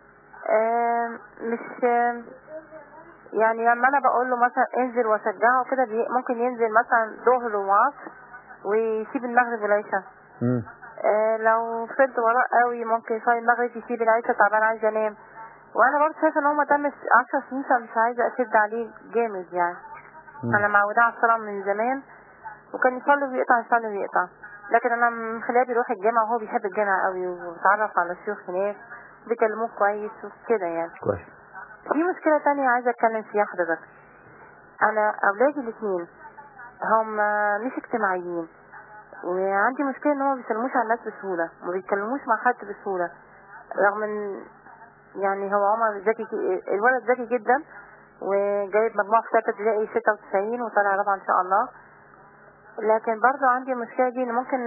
آم، مش آم، يعني لما انا بقول له مثلا انزل واشجعه كده بي- ممكن ينزل مثلا ظهر وعصر ويسيب المغرب والعشاء مم. آه، لو فضلت وراه قوي ممكن يصلي المغرب يسيب العشاء تعبان عايز انام وانا برضه شايفه ان هو ما دام 10 سنين فمش عايزه اشد عليه جامد يعني مم. انا معوداه على الصلاه من زمان وكان يصلي ويقطع يصلي ويقطع لكن انا من خلال بيروح الجامع وهو بيحب الجامع قوي وبيتعرف على الشيوخ هناك بيكلموه كويس وكده يعني كويس في مشكلة تانية عايزة اتكلم فيها حضرتك انا اولادي الاثنين هم مش اجتماعيين وعندي مشكلة ان هم ما بيسلموش على الناس بسهولة ما بيتكلموش مع حد بسهولة رغم ان يعني هو عمر ذكي ك- الولد ذكي جدا وجايب مجموع في ثالثة ابتدائي 96 وطالع رابعة ان شاء الله لكن برضو عندي المشكلة دي ان ممكن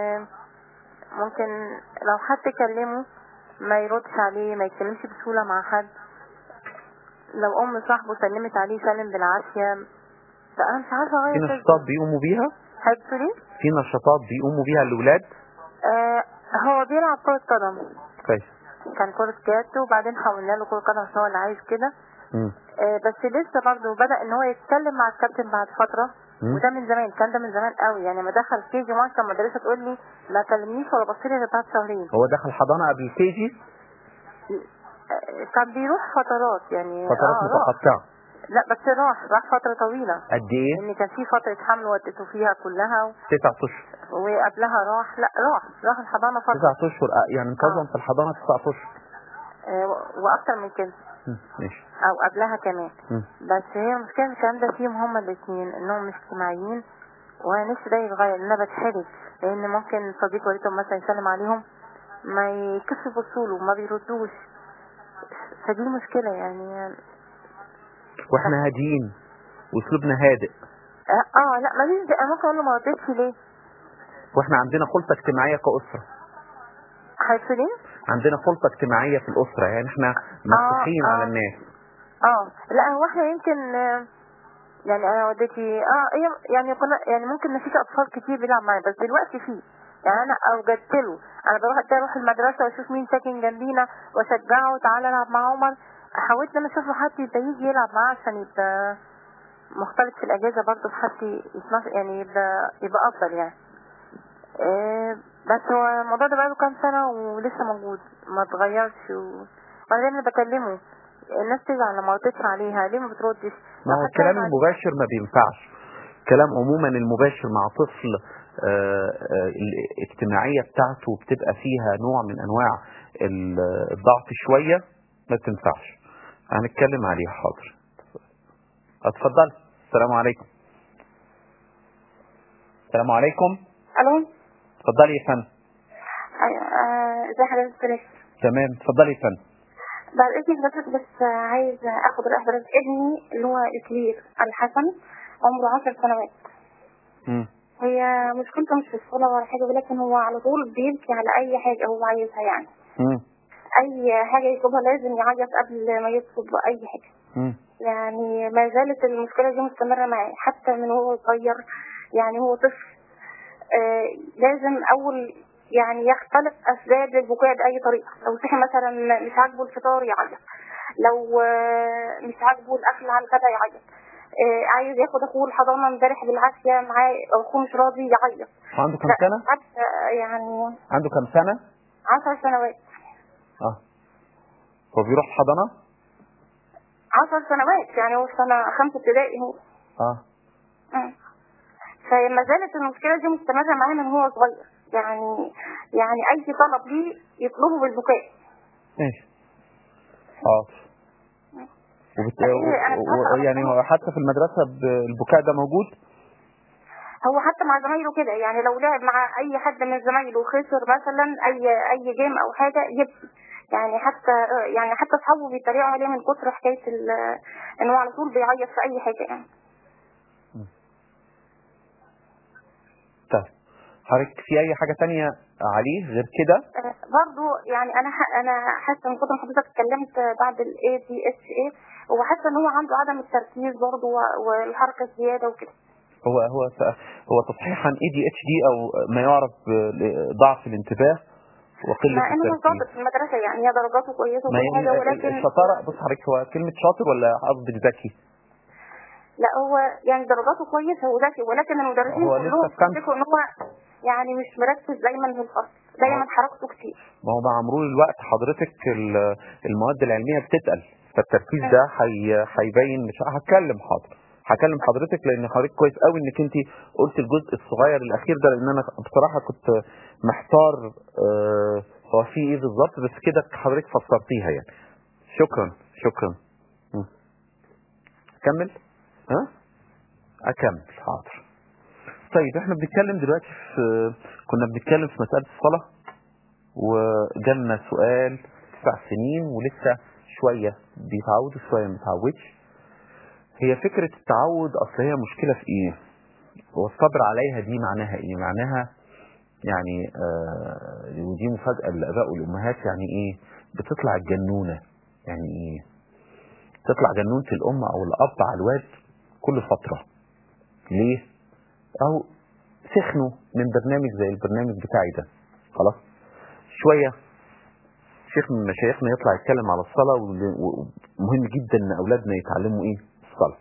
ممكن لو حد كلمه ما يردش عليه ما يتكلمش بسهولة مع حد لو ام صاحبه سلمت عليه سلم بالعافية فانا مش عارفة في اغير نشاطات بيقوموا بيها حاجته ليه في نشاطات بيقوموا بيها الأولاد آه هو بيلعب كرة قدم كويس كان كرة كات وبعدين حولنا له كرة قدم عشان هو اللي عايز كده مم. آه بس لسه برضه بدأ ان هو يتكلم مع الكابتن بعد فترة مم. وده من زمان كان ده من زمان قوي يعني لما دخل كي جي 1 كان المدرسة تقول لي ما كلمنيش ولا بص لي غير بعد شهرين هو دخل حضانة قبل الكي جي آه كان بيروح فترات يعني فترات آه راح. متقطعة لا بس راح راح فترة طويلة قد ايه؟ ان كان في فترة حمل وديته فيها كلها و- تسعة اشهر وقبلها راح لا راح راح الحضانة فترة تسعة اشهر آه، يعني انتظم آه. في الحضانة تسعة اشهر آه و- واكتر من كده مم. ماشي او قبلها كمان مم. بس هي المشكلة إن الكلام ده فيهم هما الاثنين انهم مش اجتماعيين وانا نفسي ده يتغير لان انا بتحرج لان ممكن صديق والدهم مثلا يسلم عليهم ما يكسوا يبصوله ما بيردوش فدي مشكلة يعني واحنا هاديين واسلوبنا هادئ اه, آه لا ماليش دقة ممكن اقول له ما ردتش ليه واحنا عندنا خلطة اجتماعية كأسرة هيفصلين عندنا خلطة اجتماعية في الأسرة يعني احنا مفتوحين آه. على الناس اه لا هو احنا يمكن آه، يعني انا والدتي اه هي يعني كنا يعني ممكن مفيش اطفال كتير بيلعب معايا بس دلوقتي في يعني انا اوجدت له انا بروح ده اروح المدرسه واشوف مين ساكن جنبينا واشجعه تعالى العب مع عمر حاولت ان انا اشوف له حد يبقى يجي يلعب معاه عشان يبقى مختلط في الاجازه برضه في حد يسمع يعني يبقى يبقى افضل يعني إيه بس هو الموضوع ده بقاله كام سنه ولسه موجود ما اتغيرش و... وانا دايما بكلمه الناس تزعل لما تتصل عليها ليه ما بتردش ما هو حتى الكلام بعد- المباشر ما بينفعش كلام عموما المباشر مع طفل آه، آه، الاجتماعية بتاعته بتبقى فيها نوع من انواع ال- الضعف شوية ما تنفعش هنتكلم عليه حاضر اتفضل السلام عليكم السلام عليكم الو اتفضلي يا فندم أيوة، آه، ازي حضرتك فارس تمام اتفضلي يا فندم بعد اذن حضرتك بس آه، عايز اخد رأي حضرتك ابني اللي هو الكبير الحسن عمره عشر سنوات مم. هي مشكلته مش في الصلاة ولا حاجة ولكن هو على طول بيبكي على أي حاجة هو عايزها يعني مم. أي حاجة يطلبها لازم يعيط قبل ما يطلب أي حاجة مم. يعني ما زالت المشكلة دي مستمرة معاه حتى من هو صغير يعني هو طفل آه لازم أول يعني يختلق أسباب البكاء بأي طريقة لو صحي مثلا مش عاجبه الفطار يعيط لو آه مش عاجبه الأكل على الغدا يعيط آه عايز ياخد أخوه الحضانة امبارح بالعافية معاه أخوه مش راضي يعيط عنده كم لا، سنة حتى يعني عنده كم سنة عشر سنوات اه هو بيروح حضانة عشر سنوات يعني هو في سنة خمسة ابتدائي هو اه مم. فما زالت المشكلة دي مستمرة معاه من هو صغير يعني يعني أي طلب ليه يطلبه بالبكاء ماشي حاضر وبت... أيه، أنا و... بصراحة و... يعني هو حتى في المدرسة ب- البكاء ده موجود هو حتى مع زمايله كده يعني لو لعب مع أي حد من زمايله وخسر مثلا أي أي جيم أو حاجة يبكي يعني حتى يعني حتى أصحابه بيتريقوا عليه من كتر حكاية ال- إن هو على طول بيعيط في أي حاجة يعني طيب حضرتك في أي حاجة تانية عليه غير كده آه، برضو يعني انا ح- انا حاسه من كتر ما حضرتك اتكلمت بعد الاي دي اتش اي هو حاسه ان هو عنده عدم التركيز برضو و- والحركه الزياده وكده هو هو هو تصحيح عن اي دي اتش دي او ما يعرف بضعف الانتباه وقلة مع انه هو التركيز شاطر في المدرسه يعني هي درجاته كويسه ما وكل حاجه يعني ولكن الشطارة بص حضرتك هو كلمة شاطر ولا قصدك ذكي؟ لا هو يعني درجاته كويسه وذكي ولكن المدرسين هو لسه كلهم في كام؟ بيشوفوا ان هو يعني مش مركز دايما في الفصل دايما حركته كتير ما هو مع مرور الوقت حضرتك ال- المواد العلمية بتتقل فالتركيز ده هي- هيبين مش هتكلم حاضر هكلم حضرتك لان حضرتك كويس قوي انك انت قلت الجزء الصغير الاخير ده لان انا بصراحه كنت محتار آه، هو في ايه بالظبط بس كده حضرتك فسرتيها يعني شكرا شكرا م. اكمل ها اكمل حاضر طيب احنا بنتكلم دلوقتي في كنا بنتكلم في مساله الصلاه وجالنا سؤال تسع سنين ولسه شويه بيتعود شويه ما بيتعودش هي فكرة التعود أصل هي مشكلة في إيه؟ والصبر عليها دي معناها إيه؟ معناها يعني آه ودي مفاجأة للآباء والأمهات يعني إيه؟ بتطلع الجنونة يعني إيه؟ تطلع جنونة الأم أو الأب على الواد كل فترة ليه؟ أو سخنوا من برنامج زي البرنامج بتاعي ده خلاص؟ شوية شيخ من مشايخنا يطلع يتكلم على الصلاة ومهم جدا ان اولادنا يتعلموا ايه الصلاة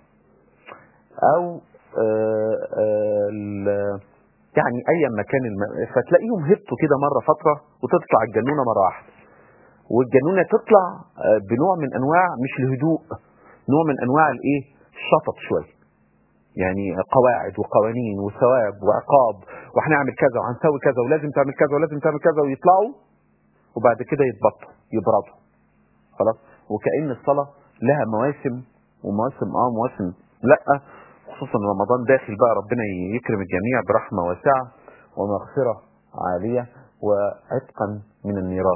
او آه آه ال- يعني ايا ما كان الم... فتلاقيهم هبطوا كده مرة فترة وتطلع الجنونة مرة واحدة والجنونة تطلع آه بنوع من انواع مش الهدوء نوع من انواع الايه الشطط شوية يعني قواعد وقوانين وثواب وعقاب وهنعمل كذا وهنسوي كذا ولازم تعمل كذا ولازم تعمل كذا ويطلعوا وبعد كده يتبطوا يبردوا خلاص وكأن الصلاة لها مواسم ومواسم اه مواسم لا خصوصا رمضان داخل بقى ربنا يكرم الجميع برحمة واسعة ومغفرة عالية وعتقا من النيران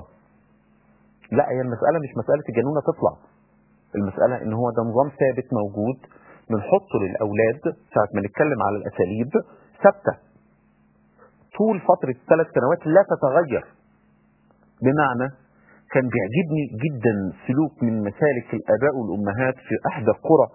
لا هي المسألة مش مسألة الجنونة تطلع المسألة ان هو ده نظام ثابت موجود بنحطه للأولاد ساعة ما نتكلم على الأساليب ثابتة طول فترة ثلاث سنوات لا تتغير بمعنى كان بيعجبني جدا سلوك من مسالك الآباء والأمهات في أحدى القرى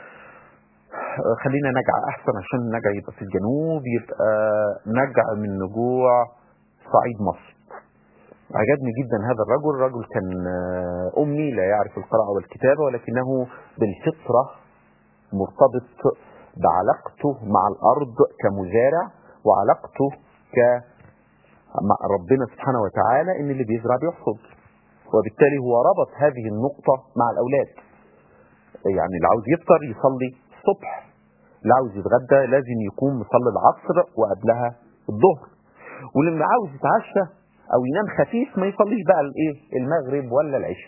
آه، خلينا نجع أحسن عشان نجع يبقى في الجنوب يبقى نجع من نجوع صعيد مصر عجبني جدا هذا الرجل رجل كان آه، أمي لا يعرف القراءة والكتابة ولكنه بالفطرة مرتبط بعلاقته مع الأرض كمزارع وعلاقته ك مع ربنا سبحانه وتعالى ان اللي بيزرع بيحصد وبالتالي هو ربط هذه النقطة مع الأولاد يعني اللي عاوز يفطر يصلي الصبح اللي عاوز يتغدى لازم يكون مصلي العصر وقبلها الظهر واللي عاوز يتعشى او ينام خفيف ما يصليش بقى الايه المغرب ولا العشاء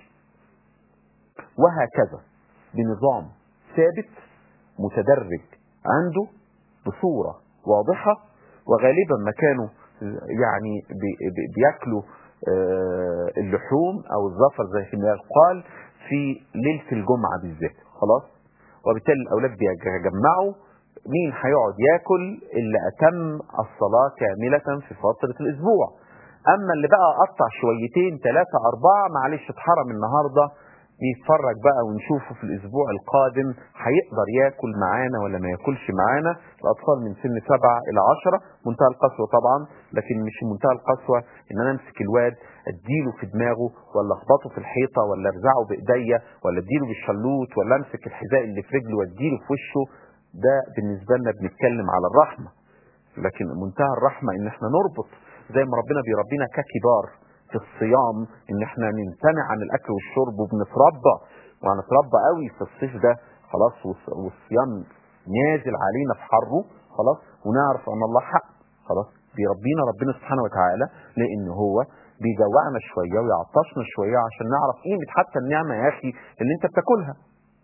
وهكذا بنظام ثابت متدرج عنده بصورة واضحة وغالبا ما كانوا يعني بي- بي- بياكلوا آه، اللحوم او الظفر زي ما قال في ليلة الجمعة بالذات خلاص وبالتالي الاولاد بيجمعوا مين هيقعد ياكل اللي اتم الصلاة كاملة في فترة الاسبوع اما اللي بقى قطع شويتين ثلاثة اربعة معلش اتحرم النهاردة يتفرج بقى ونشوفه في الاسبوع القادم هيقدر ياكل معانا ولا ما ياكلش معانا الاطفال من سن سبعة الى عشرة منتهى القسوة طبعا لكن مش منتهى القسوة ان انا امسك الواد اديله في دماغه ولا اخبطه في الحيطة ولا ارزعه بايديا ولا اديله بالشلوت ولا امسك الحذاء اللي في رجله واديله في وشه ده بالنسبة لنا بنتكلم على الرحمة لكن منتهى الرحمة ان احنا نربط زي ما ربنا بيربينا ككبار في الصيام ان احنا نمتنع عن الاكل والشرب وبنتربى وهنتربى قوي في الصيف ده خلاص والص- والصيام نازل علينا في حره خلاص ونعرف ان الله حق خلاص بيربينا ربنا سبحانه وتعالى لان هو بيجوعنا شويه ويعطشنا شويه عشان نعرف قيمه حتى النعمه يا اخي اللي انت بتاكلها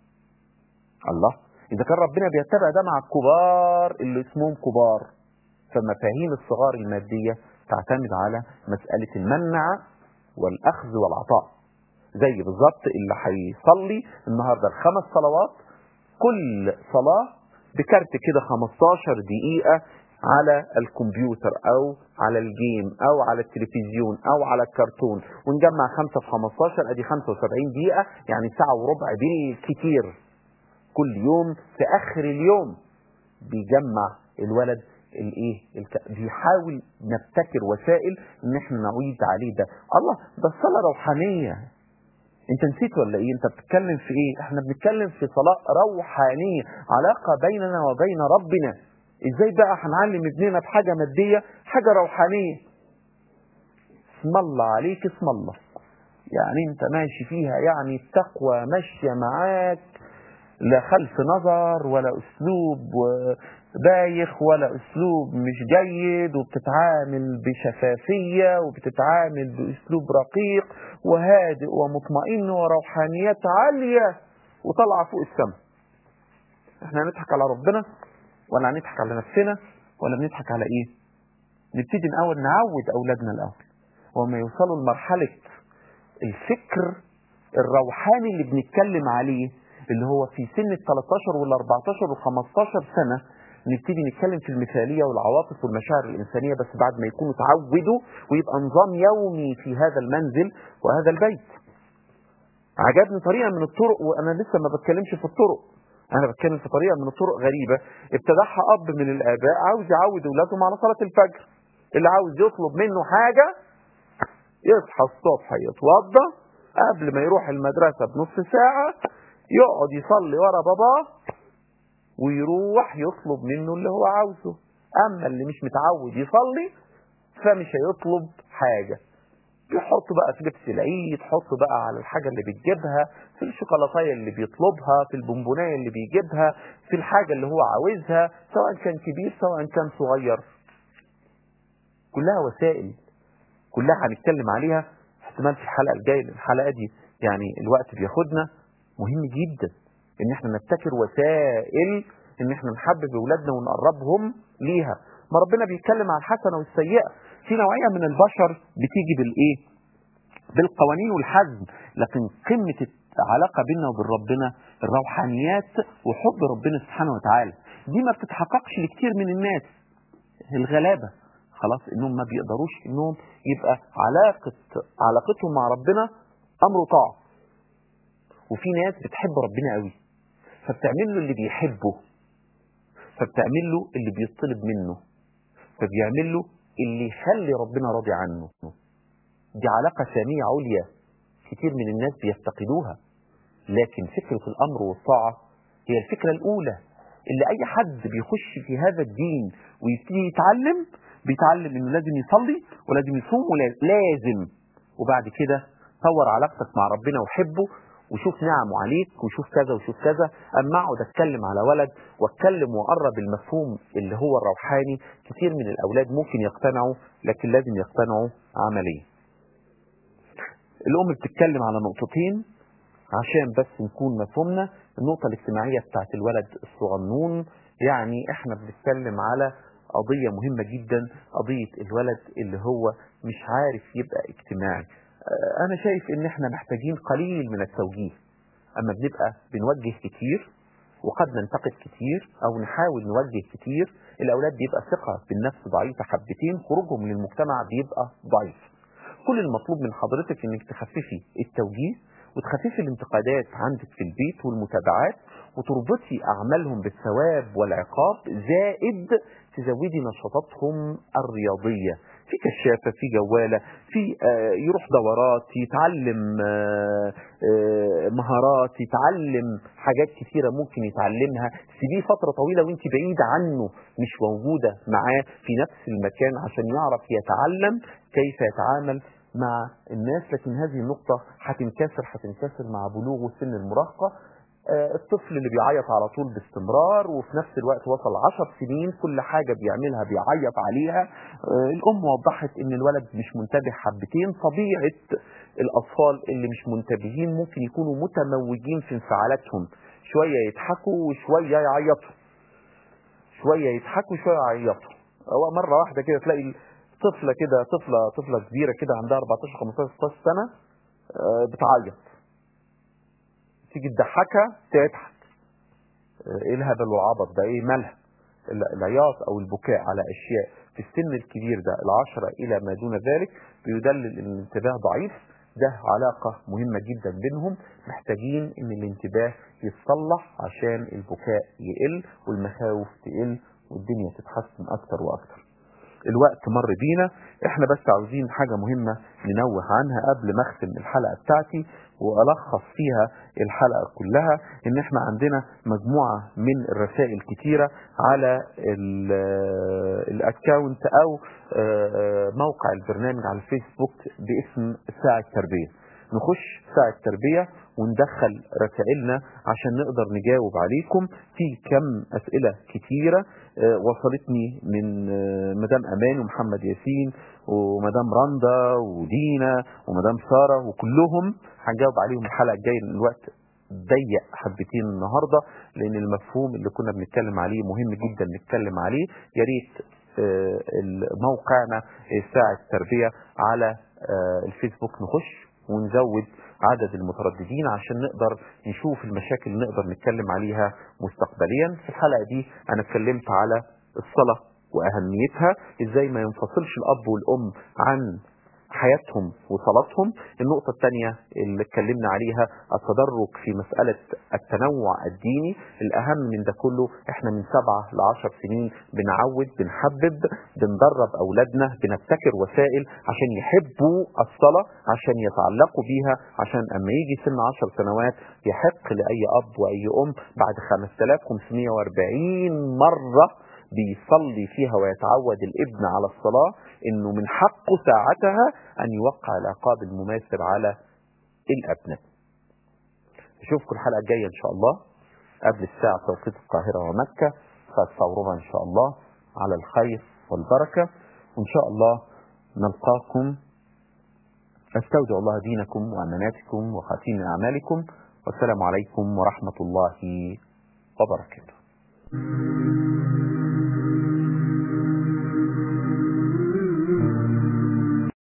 الله اذا كان ربنا بيتبع ده مع الكبار اللي اسمهم كبار فمفاهيم الصغار الماديه تعتمد على مساله المنع والاخذ والعطاء زي بالظبط اللي هيصلي النهارده الخمس صلوات كل صلاه بكارت كده 15 دقيقه على الكمبيوتر او على الجيم او على التلفزيون او على الكرتون ونجمع 5 في 15 ادي 75 دقيقه يعني ساعه وربع بالكتير كل يوم في اخر اليوم بيجمع الولد الايه الك... بيحاول نبتكر وسائل ان احنا نعيد عليه ده الله ده الصلاه روحانيه انت نسيت ولا ايه انت بتتكلم في ايه احنا بنتكلم في صلاه روحانيه علاقه بيننا وبين ربنا ازاي بقى هنعلم ابننا بحاجه ماديه حاجه روحانيه اسم الله عليك اسم الله يعني انت ماشي فيها يعني التقوى ماشيه معاك لا خلف نظر ولا اسلوب بايخ ولا اسلوب مش جيد وبتتعامل بشفافيه وبتتعامل باسلوب رقيق وهادئ ومطمئن وروحانيات عاليه وطالعه فوق السماء احنا هنضحك على ربنا ولا هنضحك على نفسنا ولا بنضحك على ايه نبتدي الاول نعود اولادنا الاول وما يوصلوا لمرحله الفكر الروحاني اللي بنتكلم عليه اللي هو في سن ال 13 وال 14 وال 15 سنه نبتدي نتكلم في المثاليه والعواطف والمشاعر الانسانيه بس بعد ما يكونوا اتعودوا ويبقى نظام يومي في هذا المنزل وهذا البيت. عجبني طريقه من الطرق وانا لسه ما بتكلمش في الطرق انا بتكلم في طريقه من الطرق غريبه ابتدعها اب من الاباء عاوز يعود اولادهم على صلاه الفجر اللي عاوز يطلب منه حاجه يصحى الصبح يتوضا قبل ما يروح المدرسه بنص ساعه يقعد يصلي ورا باباه ويروح يطلب منه اللي هو عاوزه اما اللي مش متعود يصلي فمش هيطلب حاجه يحط بقى في لبس العيد حط بقى على الحاجه اللي بتجيبها في الشوكولاتايه اللي بيطلبها في البونبونايه اللي بيجيبها في الحاجه اللي هو عاوزها سواء كان كبير سواء كان صغير كلها وسائل كلها هنتكلم عليها احتمال في الحلقه الجايه لأن الحلقه دي يعني الوقت بياخدنا مهم جدا ان احنا نبتكر وسائل ان احنا نحبب اولادنا ونقربهم ليها ما ربنا بيتكلم عن الحسنه والسيئه في نوعيه من البشر بتيجي بالايه بالقوانين والحزم لكن قمه العلاقه بيننا وبين ربنا الروحانيات وحب ربنا سبحانه وتعالى دي ما بتتحققش لكتير من الناس الغلابه خلاص انهم ما بيقدروش انهم يبقى علاقه علاقتهم مع ربنا امر طاعه وفي ناس بتحب ربنا قوي فبتعمل له اللي بيحبه فبتعمل له اللي بيطلب منه فبيعمل له اللي يخلي ربنا راضي عنه دي علاقة ثانية عليا كتير من الناس بيفتقدوها لكن فكرة الأمر والطاعة هي الفكرة الأولى اللي أي حد بيخش في هذا الدين ويبتدي يتعلم بيتعلم إنه لازم يصلي ولازم يصوم ولازم وبعد كده طور علاقتك مع ربنا وحبه وشوف نعمه عليك وشوف كذا وشوف كذا اما اقعد اتكلم على ولد واتكلم واقرب المفهوم اللي هو الروحاني كتير من الاولاد ممكن يقتنعوا لكن لازم يقتنعوا عمليا الام بتتكلم على نقطتين عشان بس نكون مفهومنا النقطة الاجتماعية بتاعت الولد الصغنون يعني احنا بنتكلم على قضية مهمة جدا قضية الولد اللي هو مش عارف يبقى اجتماعي اه انا شايف ان احنا محتاجين قليل من التوجيه اما بنبقى بنوجه كتير وقد ننتقد كتير او نحاول نوجه كتير الاولاد بيبقى ثقة بالنفس ضعيفة حبتين خروجهم من المجتمع بيبقى ضعيف كل المطلوب من حضرتك انك تخففي التوجيه وتخففي الانتقادات عندك في البيت والمتابعات وتربطي اعمالهم بالثواب والعقاب زائد تزودي نشاطاتهم الرياضيه في كشافه في جواله في آه يروح دورات يتعلم آه آه مهارات يتعلم حاجات كثيره ممكن يتعلمها سيبيه فتره طويله وانت بعيده عنه مش موجوده معاه في نفس المكان عشان يعرف يتعلم كيف يتعامل مع الناس لكن هذه النقطة هتنكسر هتنكسر مع بلوغه سن المراهقة آه الطفل اللي بيعيط على طول باستمرار وفي نفس الوقت وصل عشر سنين كل حاجة بيعملها بيعيط عليها آه الأم وضحت إن الولد مش منتبه حبتين طبيعة الأطفال اللي مش منتبهين ممكن يكونوا متموجين في انفعالاتهم شوية يضحكوا وشوية يعيطوا شوية يضحكوا وشوية يعيطوا هو مرة واحدة كده تلاقي طفلة كده طفلة طفلة كبيرة كده عندها 14 15 16 سنة آه بتعيط تيجي تضحكها تضحك آه ايه الهبل والعبط ده ايه مالها العياط او البكاء على اشياء في السن الكبير ده العشرة الى ما دون ذلك بيدلل ان الانتباه ضعيف ده علاقة مهمة جدا بينهم محتاجين ان الانتباه يتصلح عشان البكاء يقل والمخاوف تقل والدنيا تتحسن اكتر واكتر الوقت مر بينا احنا بس عاوزين حاجة مهمة ننوه عنها قبل ما اختم الحلقة بتاعتي والخص فيها الحلقة كلها ان احنا عندنا مجموعة من الرسائل كتيرة على الاكاونت او موقع البرنامج على الفيسبوك باسم ساعة تربية نخش ساعة تربية وندخل رسائلنا عشان نقدر نجاوب عليكم في كم أسئلة كتيرة وصلتني من مدام أمان ومحمد ياسين ومدام رندا ودينا ومدام سارة وكلهم هنجاوب عليهم الحلقة الجاية لأن الوقت ضيق حبتين النهارده لان المفهوم اللي كنا بنتكلم عليه مهم جدا نتكلم عليه يا ريت موقعنا ساعة تربية على الفيسبوك نخش ونزود عدد المترددين عشان نقدر نشوف المشاكل اللي نقدر نتكلم عليها مستقبليا في الحلقة دي انا اتكلمت على الصلاة واهميتها ازاي ما ينفصلش الاب والام عن حياتهم وصلاتهم النقطة الثانية اللي اتكلمنا عليها التدرج في مسألة التنوع الديني الأهم من ده كله احنا من سبعة لعشر سنين بنعود بنحبب بندرب أولادنا بنبتكر وسائل عشان يحبوا الصلاة عشان يتعلقوا بيها عشان أما يجي سن عشر سنوات يحق لأي أب وأي أم بعد 5540 مرة بيصلي فيها ويتعود الابن على الصلاة انه من حقه ساعتها ان يوقع العقاب المماثل على الابناء اشوفكم الحلقة الجاية ان شاء الله قبل الساعة توقيت القاهرة ومكة فاستوعبها ان شاء الله على الخير والبركة وان شاء الله نلقاكم استودع الله دينكم واماناتكم وخاتم اعمالكم والسلام عليكم ورحمة الله وبركاته